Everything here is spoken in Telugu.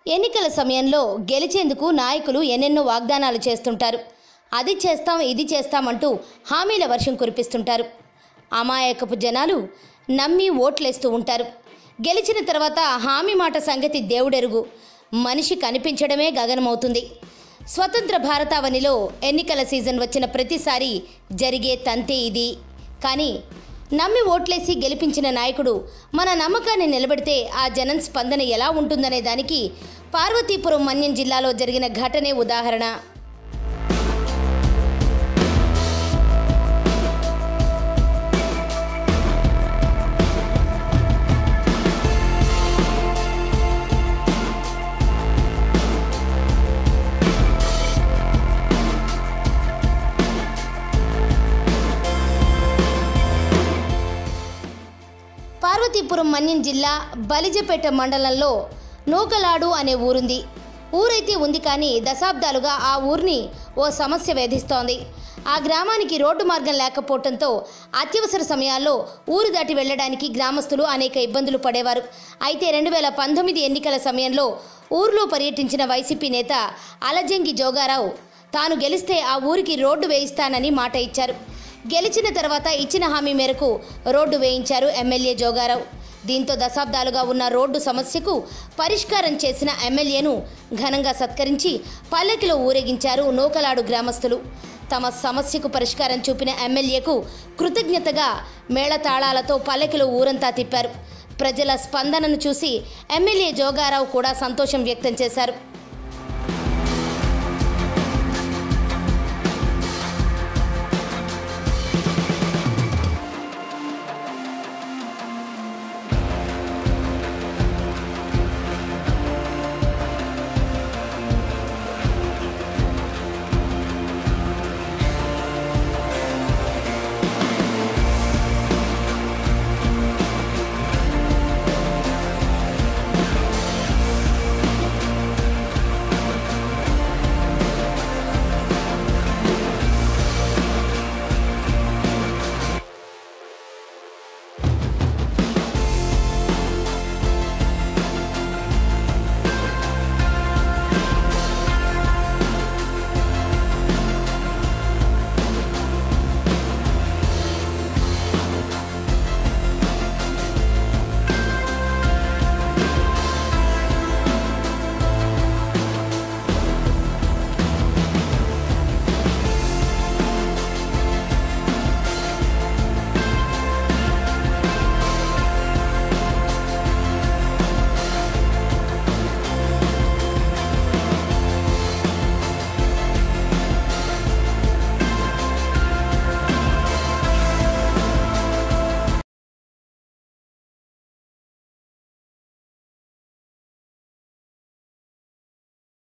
ఎన్నికల సమయంలో గెలిచేందుకు నాయకులు ఎన్నెన్నో వాగ్దానాలు చేస్తుంటారు అది చేస్తాం ఇది చేస్తామంటూ హామీల వర్షం కురిపిస్తుంటారు అమాయకపు జనాలు నమ్మి ఓట్లేస్తూ ఉంటారు గెలిచిన తర్వాత హామీ మాట సంగతి దేవుడెరుగు మనిషి కనిపించడమే గగనమవుతుంది స్వతంత్ర భారతావనిలో ఎన్నికల సీజన్ వచ్చిన ప్రతిసారి జరిగే తంతే ఇది కానీ నమ్మి ఓట్లేసి గెలిపించిన నాయకుడు మన నమ్మకాన్ని నిలబెడితే ఆ జనం స్పందన ఎలా ఉంటుందనే దానికి పార్వతీపురం మన్యం జిల్లాలో జరిగిన ఘటనే ఉదాహరణ పార్వతీపురం మన్యం జిల్లా బలిజపేట మండలంలో నూకలాడు అనే ఊరుంది ఊరైతే ఉంది కానీ దశాబ్దాలుగా ఆ ఊరిని ఓ సమస్య వేధిస్తోంది ఆ గ్రామానికి రోడ్డు మార్గం లేకపోవడంతో అత్యవసర సమయాల్లో ఊరు దాటి వెళ్ళడానికి గ్రామస్తులు అనేక ఇబ్బందులు పడేవారు అయితే రెండు వేల పంతొమ్మిది ఎన్నికల సమయంలో ఊరిలో పర్యటించిన వైసీపీ నేత అలజంగి జోగారావు తాను గెలిస్తే ఆ ఊరికి రోడ్డు వేయిస్తానని మాట ఇచ్చారు గెలిచిన తర్వాత ఇచ్చిన హామీ మేరకు రోడ్డు వేయించారు ఎమ్మెల్యే జోగారావు దీంతో దశాబ్దాలుగా ఉన్న రోడ్డు సమస్యకు పరిష్కారం చేసిన ఎమ్మెల్యేను ఘనంగా సత్కరించి పల్లకిలో ఊరేగించారు నూకలాడు గ్రామస్తులు తమ సమస్యకు పరిష్కారం చూపిన ఎమ్మెల్యేకు కృతజ్ఞతగా మేళతాళాలతో పల్లకిలో ఊరంతా తిప్పారు ప్రజల స్పందనను చూసి ఎమ్మెల్యే జోగారావు కూడా సంతోషం వ్యక్తం చేశారు